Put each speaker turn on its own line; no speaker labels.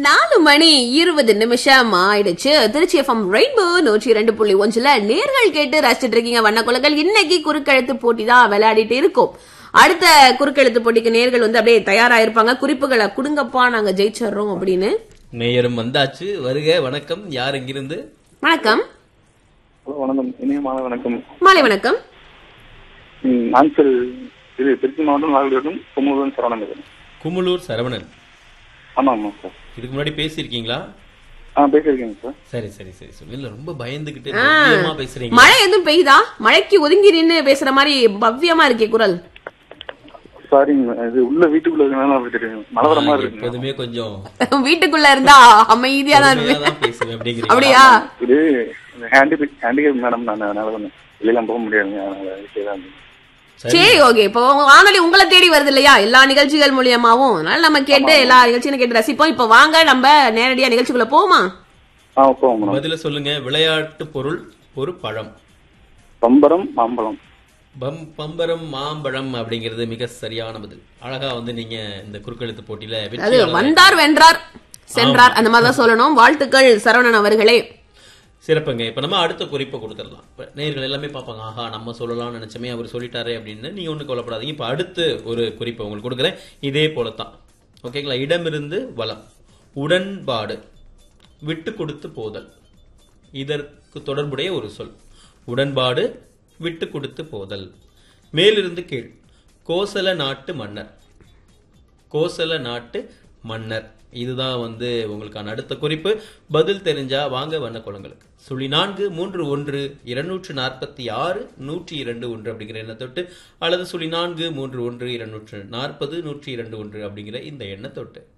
நாலு மணி இருபது நிமிஷம் ஆயிடுச்சு திருச்சி எஃப்எம் ரெயின்போ நூற்றி இரண்டு புள்ளி ஒன்றுல நேர்கள் கேட்டு ரசிச்சிட்டு இருக்கீங்க வண்ணக்குலங்கள் இன்னைக்கு குறுக்கெழுத்து போட்டி தான் விளையாடிட்டு இருக்கோம் அடுத்த குறுக்கெழுத்து போட்டிக்கு நேர்கள் வந்து அப்படியே தயாரா இருப்பாங்க குறிப்புகளை கொடுங்கப்பா நாங்க ஜெயிச்சிடுறோம் அப்படின்னு
நேயரும் வந்தாச்சு வருக வணக்கம் யார் இங்கிருந்து
வணக்கம்
ஹலோ வணக்கம் இனியமான வணக்கம்
மாலை வணக்கம்
ம், நாமக்கல் இது திருச்சி மாவட்டம் நாகலிடம் குமுதன் சரவணன் பேசுறேன்
குமுளூர் சரவணன்
ஆமா ஆமா சார்
இதுக்கு முன்னாடி பேசியிருக்கீங்களா
ஆ பேசியிருக்கேங்க சார்
சரி சரி சரி சரி இல்ல ரொம்ப பயந்துகிட்டு பவ்யமா பேசுறீங்க
மழை எதுவும் பெய்யுதா மழைக்கு ஒதுங்கி நின்னு பேசுற மாதிரி பவ்யமா இருக்கே குரல்
சாரிங்க இது உள்ள வீட்டுக்குள்ள இருக்கனால அப்படி தெரியும் மழை வர மாதிரி இருக்குங்க
எப்போதுமே கொஞ்சம்
வீட்டுக்குள்ள இருந்தா அமைதியா தான்
பொறுமையா
இருப்பேன்
தான் பேசுவேன் அப்படிங்கிறீங்க
அப்படியா
இது ஹேண்டி ஹேண்டிகேப் மேடம் நான் அதனால கொஞ்சம் வெளியெல்லாம் போக முடியாதுங்க அதனால வீட்டிலே தான் இருந்தேன்.
சரி ஓகே இப்போ உங்க வானொலி உங்களை தேடி வருது இல்லையா எல்லா நிகழ்ச்சிகள் மூலியமாவும் அதனால நம்ம கேட்டு எல்லா நிகழ்ச்சியும் கேட்டு ரசிப்போம் இப்போ வாங்க நம்ம நேரடியா நிகழ்ச்சிக்குள்ள போமா
ஆ போவோம் மேடம்
பதில சொல்லுங்க விளையாட்டு பொருள் ஒரு பழம்
பம்பரம் மாம்பழம்
பம் பம்பரம் மாம்பழம் அப்படிங்கிறது மிக சரியான பதில் அழகா வந்து நீங்க இந்த குறுக்கெழுத்து போட்டியில
அது
வெற்றியாளர்
வந்தார் வென்றார் சென்றார் அந்த மாதிரி தான் சொல்லணும் வாழ்த்துக்கள் சரவணன் அவர்களே
சிறப்புங்க இப்ப நம்ம அடுத்த குறிப்பை கொடுத்துடலாம் இப்ப நேயர்கள் எல்லாமே பார்ப்பாங்க ஆஹா நம்ம சொல்லலாம்னு நினைச்சமே அவர் சொல்லிட்டாரே அப்படின்னு நீங்க ஒண்ணு கவலைப்படாதீங்க இப்ப அடுத்து ஒரு குறிப்பை உங்களுக்கு கொடுக்குறேன் இதே போலத்தான் ஓகேங்களா இடமிருந்து வளம் உடன்பாடு விட்டு கொடுத்து போதல் இதற்கு தொடர்புடைய ஒரு சொல் உடன்பாடு விட்டு கொடுத்து போதல் மேலிருந்து கீழ் கோசல நாட்டு மன்னர் கோசல நாட்டு மன்னர் இதுதான் வந்து உங்களுக்கான அடுத்த குறிப்பு பதில் தெரிஞ்சா வாங்க வண்ண குளங்களுக்கு சுழி நான்கு மூன்று ஒன்று இருநூற்று நாற்பத்தி ஆறு நூற்றி இரண்டு ஒன்று அப்படிங்கிற எண்ணை தொட்டு அல்லது சுழி நான்கு மூன்று ஒன்று இருநூற்று நாற்பது நூற்றி இரண்டு ஒன்று அப்படிங்கிற இந்த எண்ணை தொட்டு